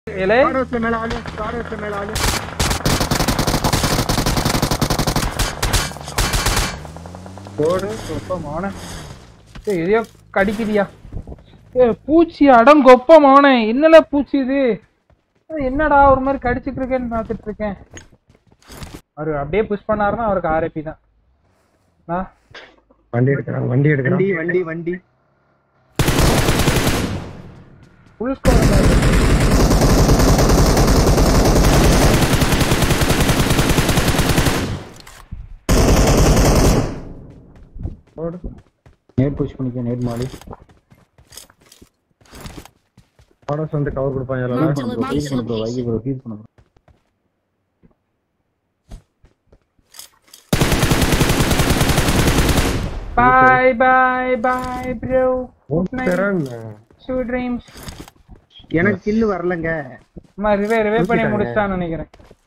ஏலே காரோஸ்ல மேல ஆளு காரோஸ்ல மேல ஆளு போடு கொப்பமான ஏய் எதையோ கடிக்குதியா ஏ பூச்சி அடங்கொப்பமான என்னல பூச்சி இது ஏய், என்னடா ஒரு மாதிரி கடிச்சிட்டு இருக்கேன்னு பார்த்துட்டு இருக்கேன் அவரு அப்படியே புஷ் பண்ணாருன்னா அவருக்கு ஆர்ஐபி தான் ஆ வண்டி எடுக்கிறான் வண்டி எடுக்கிறான் வண்டி வண்டி வண்டி ஃபுல் ஸ்கோர் போடு நேட் புஷ் பண்ணிக்க நேட் மாடி ஆடோஸ் வந்து கவர் கொடுப்பாங்க Marked எல்லாம் a ஃபீஸ் பண்ண ப்ரோ location. வைகி ப்ரோ ஃபீஸ் பண்ண bro. Bye bye bye bro good night தரேன். ஸ்வீட் ட்ரீம்ஸ் எனக்கு கில்லு வரலங்க அம்மா ரிவே ரிவே பண்ணி தூக்கிட்டாங்க. முடிச்சிட்டான்னு நினைக்கிறேன்